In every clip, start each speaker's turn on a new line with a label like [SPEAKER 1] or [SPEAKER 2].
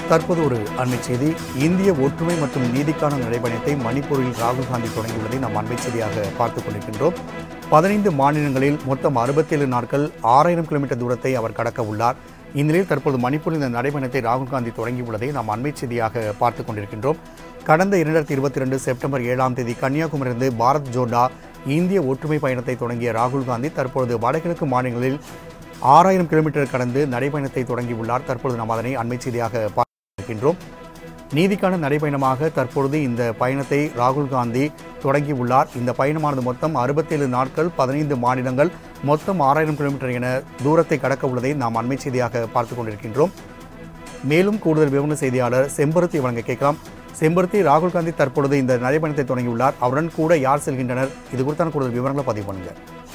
[SPEAKER 1] தற்போது ஒரு அண்மை செய்தி இந்திய ஒற்றுமை மற்றும் நீதிக்கான நடைபயணத்தை மணிப்பூரில் ராகுல் காந்தி தொடங்கியுள்ளதை நாம் அண்மை செய்தியாக பார்த்துக் கொண்டிருக்கின்றோம் பதினைந்து மாநிலங்களில் மொத்தம் அறுபத்தேழு நாட்கள் ஆறாயிரம் கிலோமீட்டர் தூரத்தை அவர் கடக்க உள்ளார் இந்நிலையில் தற்போது மணிப்பூரில் இந்த நடைபயணத்தை ராகுல் காந்தி தொடங்கியுள்ளதை நாம் அண்மை செய்தியாக பார்த்துக் கொண்டிருக்கின்றோம் கடந்த இரண்டாயிரத்தி இருபத்தி ரெண்டு செப்டம்பர் ஏழாம் தேதி கன்னியாகுமரியிலிருந்து பாரத் ஜோடா இந்திய ஒற்றுமை பயணத்தை தொடங்கிய ராகுல் காந்தி தற்பொழுது வடகிழக்கு மாநிலங்களில் ஆறாயிரம் கிலோமீட்டர் கடந்து நடைபயணத்தை தொடங்கியுள்ளார் தற்பொழுது நாம் அதனை அண்மை செய்தியாக பார்க்கின்றோம் நீதிக்கான நடைபயணமாக தற்பொழுது இந்த பயணத்தை ராகுல் காந்தி தொடங்கியுள்ளார் இந்த பயணமானது மொத்தம் அறுபத்தேழு நாட்கள் பதினைந்து மாநிலங்கள் மொத்தம் ஆறாயிரம் கிலோமீட்டர் என தூரத்தை கடக்க உள்ளதை நாம் அண்மை செய்தியாக பார்த்துக் கொண்டிருக்கின்றோம் மேலும் கூடுதல் விவரண செய்தியாளர் செம்பருத்தி வழங்க கேட்கலாம் செம்பருத்தி ராகுல் காந்தி தற்பொழுது இந்த நடைபயணத்தை தொடங்கியுள்ளார் அவருடன் கூட யார் செல்கின்றனர் இது குறித்தான கூடுதல் விவரங்களை பதிவு பண்ணுங்க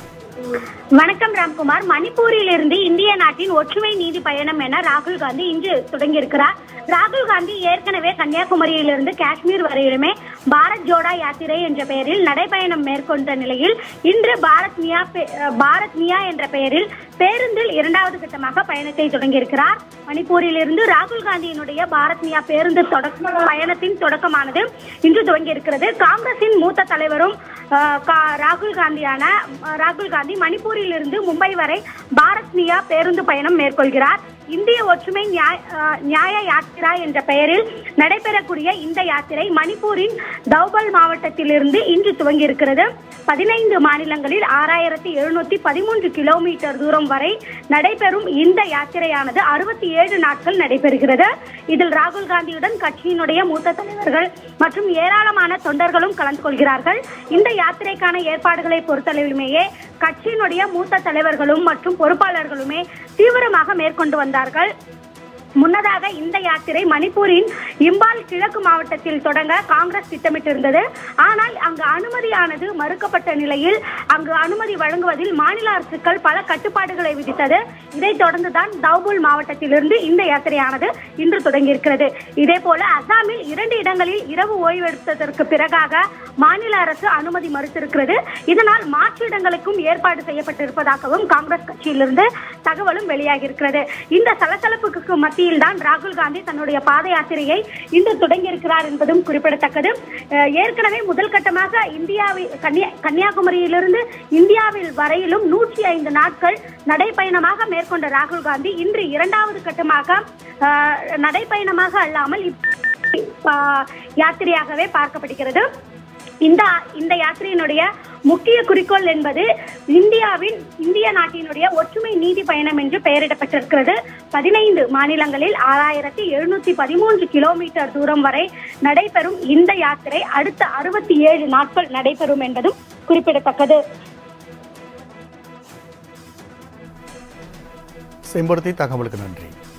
[SPEAKER 2] வணக்கம் ராம்குமார் மணிப்பூரிலிருந்து இந்திய நாட்டின் ஒற்றுமை நீதி பயணம் என ராகுல் காந்தி இன்று தொடங்கியிருக்கிறார் ராகுல் காந்தி ஏற்கனவே கன்னியாகுமரியிலிருந்து காஷ்மீர் வரையிலுமே பாரத் ஜோடா யாத்திரை என்ற பெயரில் நடைபயணம் மேற்கொண்ட நிலையில் இன்று பாரத் மியா பெ- பாரத் மியா என்ற பெயரில் பேருந்தில் இரண்டாவது கட்டமாக பயணத்தை தொடங்கியிருக்கிறார் மணிப்பூரிலிருந்து ராகுல் காந்தியினுடைய பாரத் மியா பேருந்து தொடக்க பயணத்தின் தொடக்கமானது இன்று துவங்கியிருக்கிறது காங்கிரசின் மூத்த தலைவரும் அஹ், கா- ராகுல் காந்தியான அஹ், ராகுல் காந்தி மணிப்பூரிலிருந்து மும்பை வரை பாரத் மியா பேருந்து பயணம் மேற்கொள்கிறார் இந்திய ஒற்றுமை நியாய- அஹ், நியாய யாத்திரா என்ற பெயரில் நடைபெறக்கூடிய இந்த யாத்திரை மணிப்பூரின் தௌபல் மாவட்டத்திலிருந்து இன்று துவங்கியிருக்கிறது பதினைந்து மாநிலங்களில் ஆறாயிரத்தி எழுநூத்தி பதிமூன்று கிலோமீட்டர் தூரம் வரை நடைபெறும் இந்த யாத்திரையானது அறுபத்தி ஏழு நாட்கள் நடைபெறுகிறது இதில் ராகுல் காந்தியுடன் கட்சியினுடைய மூத்த தலைவர்கள் மற்றும் ஏராளமான தொண்டர்களும் கலந்து கொள்கிறார்கள் இந்த யாத்திரைக்கான ஏற்பாடுகளை பொறுத்தளவிலுமேயே கட்சியினுடைய மூத்த தலைவர்களும் மற்றும் பொறுப்பாளர்களுமே தீவிரமாக மேற்கொண்டு வந்தார்கள் முன்னதாக இந்த யாத்திரை மணிப்பூரின் இம்பால் கிழக்கு மாவட்டத்தில் தொடங்க காங்கிரஸ் திட்டமிட்டிருந்தது ஆனால் அங்கு அனுமதியானது மறுக்கப்பட்ட நிலையில் அங்கு அனுமதி வழங்குவதில் மாநில அரசுகள் பல கட்டுப்பாடுகளை விதித்தது இதைத் தொடர்ந்துதான் தௌபுல் மாவட்டத்திலிருந்து இந்த யாத்திரையானது இன்று தொடங்கியிருக்கிறது இதே போல அசாமில் இரண்டு இடங்களில் இரவு ஓய்வெடுத்ததற்கு பிறகாக மாநில அரசு அனுமதி மறுத்திருக்கிறது இதனால் மாற்று இடங்களுக்கும் ஏற்பாடு செய்யப்பட்டிருப்பதாகவும் காங்கிரஸ் கட்சியிலிருந்து தகவலும் வெளியாகியிருக்கிறது இந்த சலசலப்புக்கு மத்தியில் தான் ராகுல் காந்தி தன்னுடைய பாத யாத்திரையை இன்று தொடங்கியிருக்கிறார் என்பதும் குறிப்பிடத்தக்கது அஹ் ஏற்கனவே முதல் கட்டமாக இந்தியாவில் கன்னியா கன்னியாகுமரியிலிருந்து இந்தியாவில் வரையிலும் நூற்றி ஐந்து நாட்கள் நடைப்பயணமாக மேற்கொண்ட ராகுல் காந்தி இன்று இரண்டாவது கட்டமாக அஹ், நடைப்பயணமாக அல்லாமல் இப்ப, ஆஹ், யாத்திரையாகவே பார்க்கப்படுகிறது இந்த இந்த யாத்திரையினுடைய முக்கிய குறிக்கோள் என்பது இந்தியாவின் இந்திய நாட்டினுடைய ஒற்றுமை நீதி பயணம் என்று பெயரிடப்பட்டிருக்கிறது பதினைந்து மாநிலங்களில் ஆறாயிரத்தி எழுநூத்தி பதிமூன்று கிலோமீட்டர் தூரம் வரை நடைபெறும் இந்த யாத்திரை அடுத்த அறுபத்தி ஏழு நாட்கள் நடைபெறும் என்பதும் குறிப்பிடத்தக்கது
[SPEAKER 1] செம்பருத்தி தகவலுக்கு நன்றி